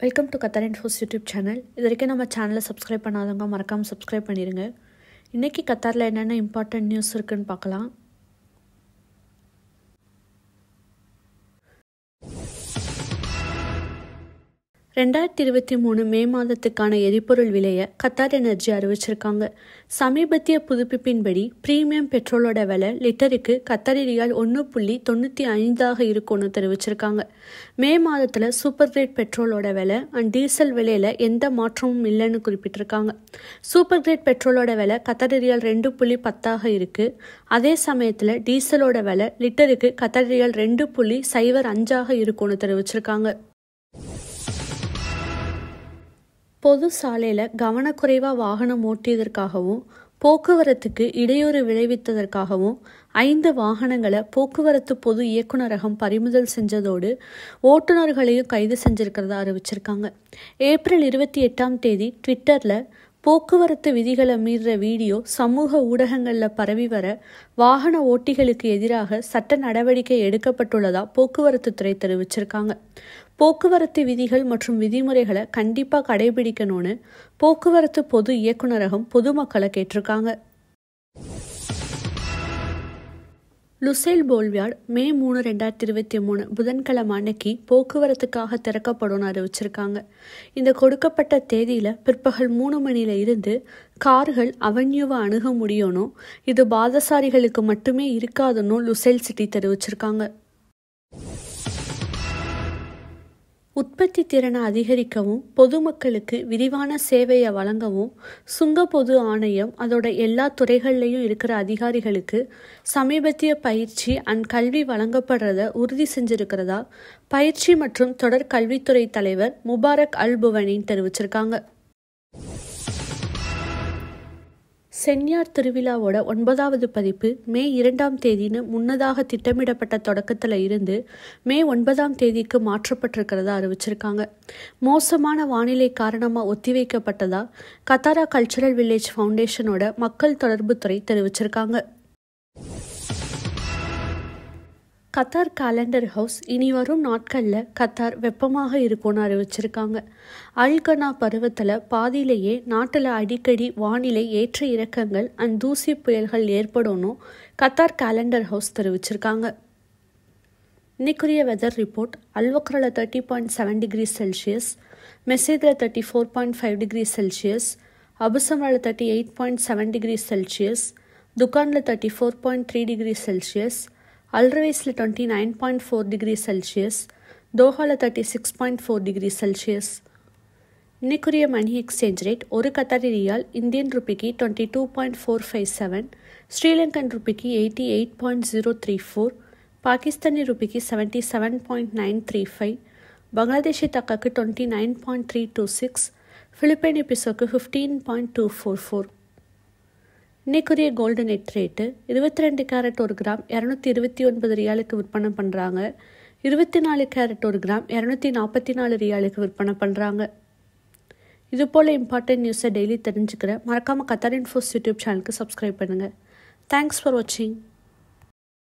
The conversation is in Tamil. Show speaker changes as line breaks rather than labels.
welcome to Qatar infos YouTube channel இது வரைக்கும் நம்ம சேனலை சப்ஸ்கிரைப் பண்ணாதவங்க மறக்காமல் சப்ஸ்கிரைப் பண்ணிடுங்க இன்றைக்கி கத்தாரில் என்னென்ன இம்பார்ட்டன்ட் நியூஸ் இருக்குன்னு பார்க்கலாம் ரெண்டாயிரத்தி இருபத்தி மூணு மே மாதத்துக்கான எரிபொருள் விலையை கத்தார் எனர்ஜி அறிவிச்சிருக்காங்க சமீபத்திய புதுப்பிப்பின்படி பிரீமியம் பெட்ரோலோட விலை லிட்டருக்கு கத்தாரி ரியால் ஒன்று புள்ளி தொண்ணூற்றி ஐந்தாக இருக்கும்னு தெரிவிச்சிருக்காங்க மே மாதத்தில் சூப்பர் கிரேட் பெட்ரோலோட விலை அண்ட் டீசல் விலையில் எந்த மாற்றமும் இல்லைன்னு குறிப்பிட்டிருக்காங்க சூப்பர் கிரேட் பெட்ரோலோட விலை கத்தாரி ரியால் ரெண்டு புள்ளி பத்தாக இருக்குது அதே சமயத்தில் டீசலோட விலை லிட்டருக்கு கத்தாரி ரியால் ரெண்டு புள்ளி சைவர் அஞ்சாக இருக்கும்னு தெரிவிச்சிருக்காங்க பொது சாலையில் கவனக்குறைவாக வாகனம் ஓட்டியதற்காகவும் போக்குவரத்துக்கு இடையூறு விளைவித்ததற்காகவும் ஐந்து வாகனங்களை போக்குவரத்து பொது இயக்குநரகம் பறிமுதல் செஞ்சதோடு ஓட்டுநர்களையும் கைது செஞ்சிருக்கிறதா அறிவிச்சிருக்காங்க ஏப்ரல் இருபத்தி எட்டாம் தேதி ட்விட்டரில் போக்குவரத்து விதிகளை மீறுற வீடியோ சமூக ஊடகங்களில் பரவி வர வாகன ஓட்டிகளுக்கு எதிராக சட்ட நடவடிக்கை எடுக்கப்பட்டுள்ளதா போக்குவரத்து துறை தெரிவிச்சிருக்காங்க போக்குவரத்து விதிகள் மற்றும் விதிமுறைகளை கண்டிப்பாக கடைபிடிக்கணும்னு போக்குவரத்து பொது இயக்குநரகம் பொதுமக்களை கேட்டிருக்காங்க லுசேல் போல்வியார்ட் மே மூணு ரெண்டாயிரத்தி இருபத்தி மூணு புதன்கிழமை அன்னைக்கு போக்குவரத்துக்காக திறக்கப்படும் அறிவிச்சிருக்காங்க இந்த கொடுக்கப்பட்ட தேதியில் பிற்பகல் மூணு மணியில் இருந்து கார்கள் அவன்யூவை அணுக முடியணும் இது பாதசாரிகளுக்கு மட்டுமே இருக்காதுன்னு லுசேல் சிட்டி தெரிவிச்சிருக்காங்க உற்பத்தி திறனை அதிகரிக்கவும் பொதுமக்களுக்கு விரிவான சேவையை வழங்கவும் சுங்க பொது ஆணையம் அதோட எல்லா துறைகள்லையும் இருக்கிற அதிகாரிகளுக்கு சமீபத்திய பயிற்சி அண்ட் கல்வி வழங்கப்படுறத உறுதி செஞ்சிருக்கிறதா பயிற்சி மற்றும் தொடர் கல்வித்துறை தலைவர் முபாரக் அல் புவனின் தெரிவிச்சிருக்காங்க சென்யார் திருவிழாவோட ஒன்பதாவது பதிப்பு மே இரண்டாம் தேதின்னு முன்னதாக திட்டமிடப்பட்ட தொடக்கத்தில் இருந்து மே ஒன்பதாம் தேதிக்கு மாற்றப்பட்டிருக்கிறதா அறிவிச்சிருக்காங்க மோசமான வானிலை காரணமாக ஒத்திவைக்கப்பட்டதா கத்தாரா கல்ச்சுரல் வில்லேஜ் ஃபவுண்டேஷனோட மக்கள் தொடர்புத்துறை தெரிவிச்சிருக்காங்க கத்தார் காலண்டர் ஹவுஸ் இனி வரும் நாட்களில் கத்தார் வெப்பமாக இருக்கும்னு அறிவிச்சிருக்காங்க அல்கனா பருவத்தில் பாதியிலேயே நாட்டில் அடிக்கடி வானிலை ஏற்ற இறக்கங்கள் அண்ட் தூசி புயல்கள் ஏற்படணும் கத்தார் காலண்டர் ஹவுஸ் தெரிவிச்சிருக்காங்க இன்னைக்குரிய வெதர் ரிப்போர்ட் அல்வக்ரில் thirty point seven degree Celsius மெசேதில் thirty four point five degree Celsius அபுசமில் thirty eight point seven degree Celsius துக்கானில் thirty four point three degree Celsius அல்ரவைஸில் twenty nine point four degree Celsius தோஹாவில் thirty six point four degree Celsius இன்னைக்குரிய மணி எக்ஸ்சேஞ்ச் ரேட் ஒரு கத்தாரி ரியால் இந்தியன் ருபிக்கு twenty two point four five seven Sri Lankan ருபிக்கு eighty eight point zero three four Pakistani ருபிக்கு seventy seven point nine three five Bangladeshi தக்காக்கு twenty nine point three two six Philippine பிசோக்கு fifteen point two four four இன்னைக்குரிய கோல்டு நெட் ரேட்டு இருபத்தி ரெண்டு கேரட் ஒரு கிராம் இரநூத்தி இருபத்தி ஒன்பது ரியாலுக்கு விற்பனை பண்ணுறாங்க இருபத்தி நாலு கேரட் ஒரு கிராம் இரநூத்தி நாற்பத்தி நாலு ரியாலுக்கு விற்பனை பண்ணுறாங்க இது போல் இம்பார்ட்டன்ட் நியூஸை டெய்லி தெரிஞ்சுக்கிறேன் மறக்காமல் கத்தார் இன்ஃபோஸ் யூடியூப் சேனலுக்கு சப்ஸ்கிரைப் பண்ணுங்கள் தேங்க்ஸ் ஃபார் வாட்சிங்